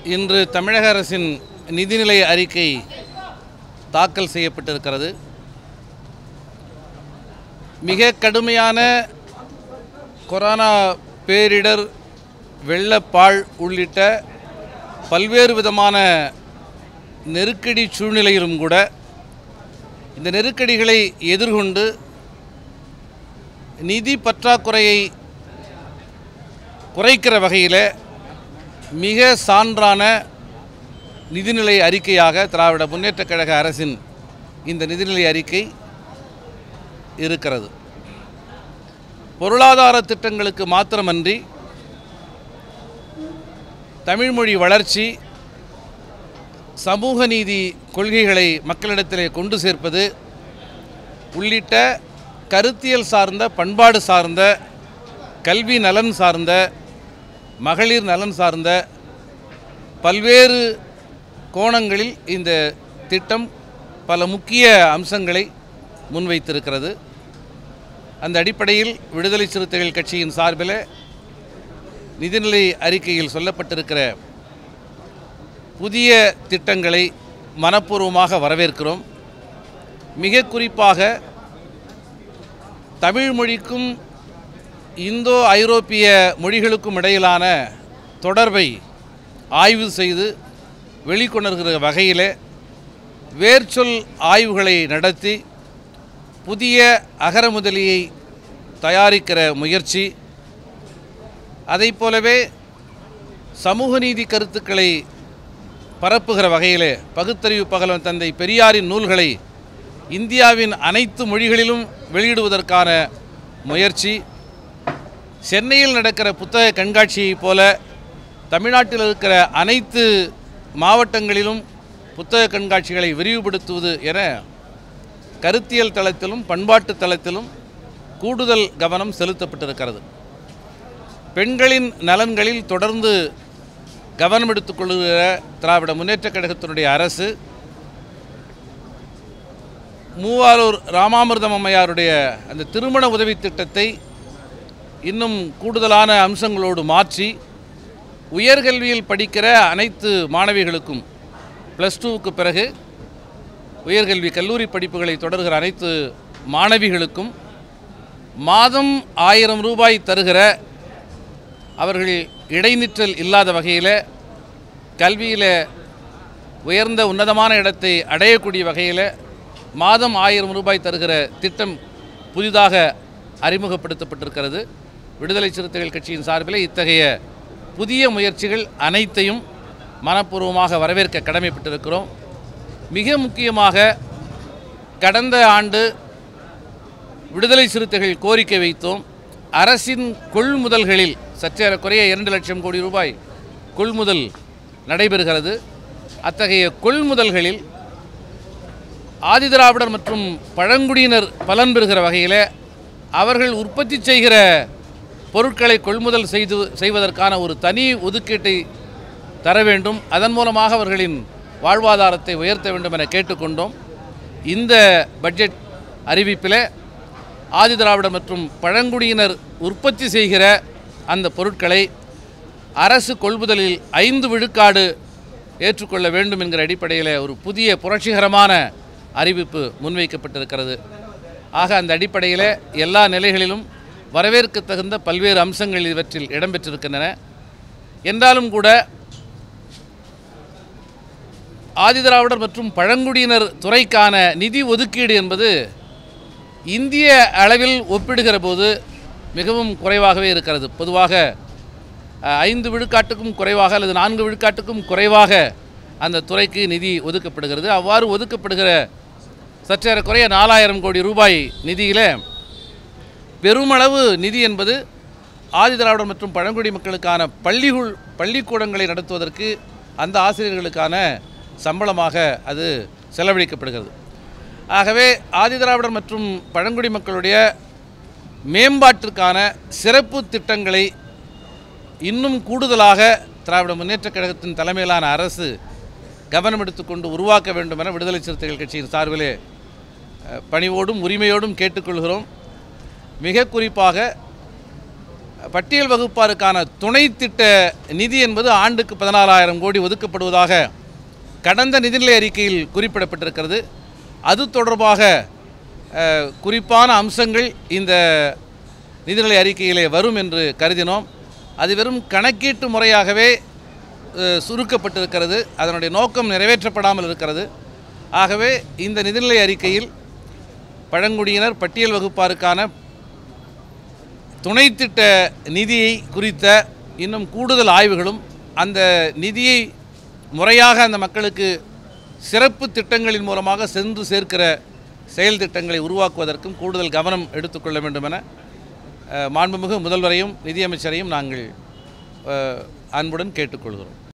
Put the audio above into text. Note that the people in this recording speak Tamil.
இன்று தமிழக அரசின் நிதிநிலை அறிக்கை தாக்கல் செய்யப்பட்டிருக்கிறது மிக கடுமையான கொரோனா பேரிடர் வெள்ளப்பாழ் உள்ளிட்ட பல்வேறு விதமான நெருக்கடி சூழ்நிலையிலும் கூட இந்த நெருக்கடிகளை எதிர்கொண்டு நிதி பற்றாக்குறையை குறைக்கிற வகையில் மிக சான்றான நிதிநிலை அறிக்கையாக திராவிட முன்னேற்றக் கழக அரசின் இந்த நிதிநிலை அறிக்கை இருக்கிறது பொருளாதார திட்டங்களுக்கு மாத்திரமன்றி தமிழ்மொழி வளர்ச்சி சமூக நீதி கொள்கைகளை மக்களிடத்திலே கொண்டு சேர்ப்பது உள்ளிட்ட கருத்தியல் சார்ந்த பண்பாடு சார்ந்த கல்வி நலன் சார்ந்த மகளிர் நலன் சார்ந்த பல்வேறு கோணங்களில் இந்த திட்டம் பல முக்கிய அம்சங்களை முன்வைத்திருக்கிறது அந்த அடிப்படையில் விடுதலை சிறுத்தைகள் கட்சியின் சார்பில் நிதிநிலை அறிக்கையில் சொல்லப்பட்டிருக்கிற புதிய திட்டங்களை மனப்பூர்வமாக வரவேற்கிறோம் மிக குறிப்பாக தமிழ் மொழிக்கும் இந்தோ ஐரோப்பிய மொழிகளுக்கும் இடையிலான தொடர்பை ஆய்வு செய்து வெளிக்கொணர்கிற வகையில் வேர்ச்சொல் ஆய்வுகளை நடத்தி புதிய அகரமுதலியை தயாரிக்கிற முயற்சி அதைப் போலவே சமூக நீதி கருத்துக்களை பரப்புகிற வகையிலே பகுத்தறிவு பகலவன் தந்தை பெரியாரின் நூல்களை இந்தியாவின் அனைத்து மொழிகளிலும் வெளியிடுவதற்கான முயற்சி சென்னையில் நடக்கிற புத்தக கண்காட்சியைப் போல தமிழ்நாட்டில் இருக்கிற அனைத்து மாவட்டங்களிலும் புத்தக கண்காட்சிகளை விரிவுபடுத்துவது என கருத்தியல் தளத்திலும் பண்பாட்டு தளத்திலும் கூடுதல் கவனம் செலுத்தப்பட்டிருக்கிறது பெண்களின் நலன்களில் தொடர்ந்து கவனம் எடுத்துக்கொள்கிற திராவிட முன்னேற்றக் கழகத்தினுடைய அரசு மூவாரூர் ராமாமிர்தம் அம்மையாருடைய அந்த திருமண உதவி திட்டத்தை இன்னும் கூடுதலான அம்சங்களோடு மாற்றி உயர்கல்வியில் படிக்கிற அனைத்து மாணவிகளுக்கும் ப்ளஸ் டூவுக்கு பிறகு உயர்கல்வி கல்லூரி படிப்புகளை தொடர்கிற அனைத்து மாணவிகளுக்கும் மாதம் ஆயிரம் ரூபாய் தருகிற அவர்கள் இடைநிற்றல் இல்லாத வகையில் கல்வியில் உயர்ந்த உன்னதமான இடத்தை அடையக்கூடிய வகையில் மாதம் ஆயிரம் ரூபாய் தருகிற திட்டம் புதிதாக அறிமுகப்படுத்தப்பட்டிருக்கிறது விடுதலை சிறுத்தைகள் கட்சியின் சார்பில் இத்தகைய புதிய முயற்சிகள் அனைத்தையும் மனப்பூர்வமாக வரவேற்க கடமைப்பட்டிருக்கிறோம் மிக முக்கியமாக கடந்த ஆண்டு விடுதலை சிறுத்தைகள் கோரிக்கை வைத்தோம் அரசின் கொள்முதல்களில் சற்றேறக்குறைய இரண்டு லட்சம் கோடி ரூபாய் கொள்முதல் நடைபெறுகிறது அத்தகைய கொள்முதல்களில் ஆதிதிராவிடர் மற்றும் பழங்குடியினர் பலன் பெறுகிற வகையில் அவர்கள் உற்பத்தி செய்கிற பொருட்களை கொள்முதல் செய்து செய்வதற்கான ஒரு தனி ஒதுக்கீட்டை தர வேண்டும் அதன் மூலமாக அவர்களின் வாழ்வாதாரத்தை உயர்த்த வேண்டும் என கேட்டுக்கொண்டோம் இந்த பட்ஜெட் அறிவிப்பில் ஆதிதிராவிடர் மற்றும் பழங்குடியினர் உற்பத்தி செய்கிற அந்த பொருட்களை அரசு கொள்முதலில் ஐந்து விழுக்காடு ஏற்றுக்கொள்ள வேண்டும் என்கிற அடிப்படையில் ஒரு புதிய புரட்சிகரமான அறிவிப்பு முன்வைக்கப்பட்டிருக்கிறது ஆக அந்த அடிப்படையில் எல்லா நிலைகளிலும் வரவேற்க தகுந்த பல்வேறு அம்சங்கள் இவற்றில் இடம்பெற்றிருக்கின்றன என்றாலும் கூட ஆதிதிராவிடர் மற்றும் பழங்குடியினர் துறைக்கான நிதி ஒதுக்கீடு என்பது இந்திய அளவில் ஒப்பிடுகிற போது மிகவும் குறைவாகவே இருக்கிறது பொதுவாக அஹ், ஐந்து விழுக்காட்டுக்கும் குறைவாக அல்லது நான்கு விழுக்காட்டுக்கும் குறைவாக அந்த துறைக்கு நிதி ஒதுக்கப்படுகிறது அவ்வாறு ஒதுக்கப்படுகிற சற்றேறக்குறைய நாலாயிரம் கோடி ரூபாய் நிதியில் பெருமளவு நிதி என்பது ஆதிதிராவிடர் மற்றும் பழங்குடி மக்களுக்கான பள்ளிகுள் பள்ளிக்கூடங்களை நடத்துவதற்கு அந்த ஆசிரியர்களுக்கான சம்பளமாக அது செலவழிக்கப்படுகிறது ஆகவே ஆதிதிராவிடர் மற்றும் பழங்குடி மக்களுடைய மேம்பாட்டிற்கான சிறப்பு திட்டங்களை இன்னும் கூடுதலாக திராவிட முன்னேற்றக் கழகத்தின் தலைமையிலான அரசு கவனம் எடுத்துக்கொண்டு உருவாக்க வேண்டும் என விடுதலை சிறுத்தைகள் கட்சியின் சார்பிலே அஹ், பணிவோடும் உரிமையோடும் கேட்டுக்கொள்கிறோம் மிக குறிப்பாக பட்டியல் வகுப்பாருக்கான துணை திட்ட நிதி என்பது ஆண்டுக்கு பதினாலாயிரம் கோடி ஒதுக்கப்படுவதாக கடந்த நிதிநிலை அறிக்கையில் குறிப்பிடப்பட்டிருக்கிறது அது தொடர்பாக அஹ், குறிப்பான அம்சங்கள் இந்த நிதிநிலை அறிக்கையிலே வரும் என்று கருதினோம் அது வெறும் கணக்கீட்டு முறையாகவே அஹ், சுருக்கப்பட்டிருக்கிறது அதனுடைய நோக்கம் நிறைவேற்றப்படாமல் இருக்கிறது ஆகவே இந்த நிதிநிலை அறிக்கையில் பழங்குடியினர் பட்டியல் வகுப்பாருக்கான துணை திட்ட நிதியை குறித்த இன்னும் கூடுதல் ஆய்வுகளும் அந்த நிதியை முறையாக அந்த மக்களுக்கு சிறப்பு திட்டங்களின் மூலமாக சென்று சேர்க்கிற செயல் திட்டங்களை உருவாக்குவதற்கும் கூடுதல் கவனம் எடுத்துக்கொள்ள வேண்டும் என அஹ், மாண்புமிகு முதல்வரையும் நிதியமைச்சரையும் நாங்கள் அஹ், அன்புடன் கேட்டுக்கொள்கிறோம்